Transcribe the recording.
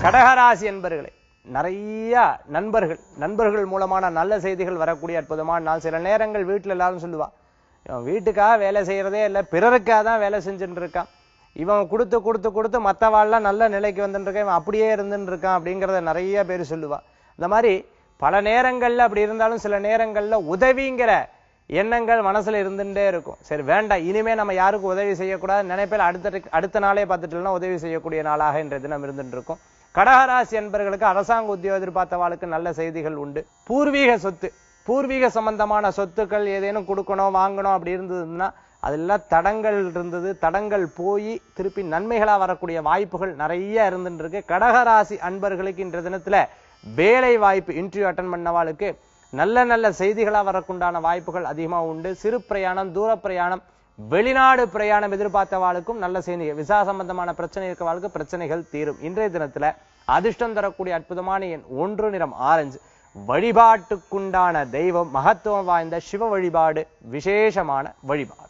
கடகராசி என்பர்களே நிறைய நண்பர்கள் நண்பர்கள் மூலமான நல்ல செய்திகள் வரக்கூடிய அற்புதமான நாள் சில நேரங்கள் வீட்டுல எல்லாரும் சொல்லுவா இவன் வீட்டுக்காக வேலை செய்யறதே இல்லை பிறருக்காக தான் வேலை செஞ்சுட்டு இருக்கான் இவன் கொடுத்து கொடுத்து கொடுத்து மற்றவாள்லாம் நல்ல நிலைக்கு வந்துட்டு இருக்கான் இவன் அப்படியே இருந்துட்டு இருக்கான் அப்படிங்கிறத நிறைய பேர் சொல்லுவா இந்த மாதிரி பல நேரங்கள்ல அப்படி இருந்தாலும் சில நேரங்கள்ல உதவிங்கிற எண்ணங்கள் மனசுல இருந்துட்டே இருக்கும் சரி வேண்டாம் இனிமே நம்ம யாருக்கும் உதவி செய்யக்கூடாது நினைப்பில் அடுத்த அடுத்த நாளே பார்த்துட்டுனா உதவி செய்யக்கூடிய நாளாக இன்றைய தினம் இருந்துட்டு இருக்கும் கடகராசி என்பவர்களுக்கு அரசாங்க உத்தியோகம் எதிர்பார்த்தவாளுக்கு நல்ல செய்திகள் உண்டு பூர்வீக சொத்து பூர்வீக சம்பந்தமான சொத்துக்கள் ஏதேனும் கொடுக்கணும் வாங்கணும் அப்படி இருந்ததுன்னா அதெல்லாம் தடங்கள் இருந்தது தடங்கள் போய் திருப்பி நன்மைகளா வரக்கூடிய வாய்ப்புகள் நிறைய இருந்துட்டு இருக்கு கடகராசி அன்பர்களுக்கு இன்றைய தினத்துல வேலை வாய்ப்பு இன்டர்வியூ அட்டன் பண்ணவாளுக்கு நல்ல நல்ல செய்திகளா வரக்குண்டான வாய்ப்புகள் அதிகமா உண்டு சிறு பிரயாணம் தூர பிரயாணம் வெளிநாடு பிரயாணம் எதிர்பார்த்தவாளுக்கும் நல்ல செய்தி விசா சம்பந்தமான பிரச்சனை இருக்கவாளுக்கு பிரச்சனைகள் தீரும் இன்றைய தினத்துல அதிர்ஷ்டம் தரக்கூடிய அற்புதமான எண் ஒன்று நிறம் ஆரஞ்சு வழிபாட்டுக்குண்டான தெய்வம் மகத்துவம் வாய்ந்த சிவ வழிபாடு விசேஷமான வழிபாடு